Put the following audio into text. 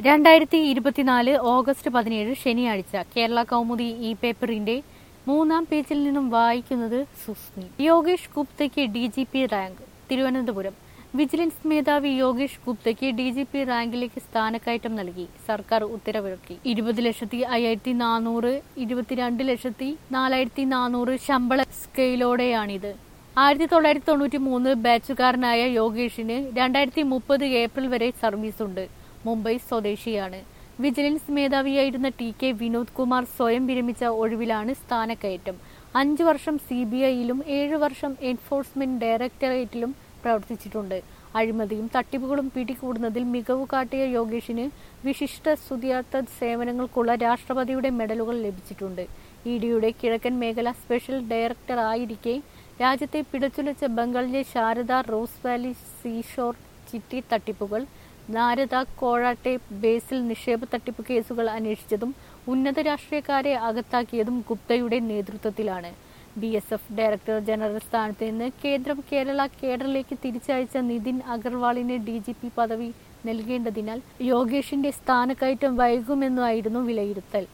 രണ്ടായിരത്തി ഇരുപത്തിനാല് ഓഗസ്റ്റ് പതിനേഴ് ശനിയാഴ്ച കേരള കൗമുദി ഇ പേപ്പറിന്റെ മൂന്നാം പേജിൽ നിന്നും വായിക്കുന്നത് സുസ്മി യോഗേഷ് ഗുപ്തയ്ക്ക് D G P rank Thiruvananthapuram vigilance മേധാവി യോഗേഷ് ഗുപ്തയ്ക്ക് ഡി ജി പി റാങ്കിലേക്ക് സ്ഥാനക്കയറ്റം നൽകി സർക്കാർ ഉത്തരവിറക്കി ഇരുപത് ലക്ഷത്തി അയ്യായിരത്തി നാനൂറ് ഇരുപത്തിരണ്ട് ലക്ഷത്തി നാലായിരത്തി നാനൂറ് ശമ്പള സ്കെയിലോടെയാണിത് ആയിരത്തി തൊള്ളായിരത്തി തൊണ്ണൂറ്റി മൂന്ന് ബാച്ചുകാരനായ യോഗേഷിന് രണ്ടായിരത്തി മുപ്പത് ഏപ്രിൽ വരെ സർവീസുണ്ട് മുംബൈ സ്വദേശിയാണ് വിജിലൻസ് മേധാവിയായിരുന്ന ടി കെ വിനോദ് കുമാർ സ്വയം വിരമിച്ച ഒഴിവിലാണ് സ്ഥാനക്കയറ്റം അഞ്ചു വർഷം സി ബി ഐയിലും ഏഴു വർഷം എൻഫോഴ്സ്മെന്റ് ഡയറക്ടറേറ്റിലും പ്രവർത്തിച്ചിട്ടുണ്ട് അഴിമതിയും തട്ടിപ്പുകളും പിടികൂടുന്നതിൽ മികവ് കാട്ടിയ യോഗേഷിന് വിശിഷ്ട സ്തുതിയാർത്ഥ സേവനങ്ങൾക്കുള്ള രാഷ്ട്രപതിയുടെ മെഡലുകൾ ലഭിച്ചിട്ടുണ്ട് ഇ ഡിയുടെ കിഴക്കൻ മേഖല സ്പെഷ്യൽ ഡയറക്ടർ ആയിരിക്കെ രാജ്യത്തെ പിടച്ചുലച്ച ബംഗാളിലെ ശാരദ റോസ് വാലി സീഷോർ ചിട്ടി തട്ടിപ്പുകൾ നാരദ കോഴാട്ടെ ബേസിൽ നിക്ഷേപ തട്ടിപ്പ് കേസുകൾ അന്വേഷിച്ചതും ഉന്നത രാഷ്ട്രീയക്കാരെ അകത്താക്കിയതും ഗുപ്തയുടെ നേതൃത്വത്തിലാണ് B S F director general സ്ഥാനത്ത് നിന്ന് കേന്ദ്രം കേരള കേഡറിലേക്ക് തിരിച്ചയച്ച നിതിൻ അഗർവാളിന് ഡി ജി പി പദവി നൽകേണ്ടതിനാൽ യോഗേഷിന്റെ സ്ഥാനക്കയറ്റം വൈകുമെന്നായിരുന്നു വിലയിരുത്തൽ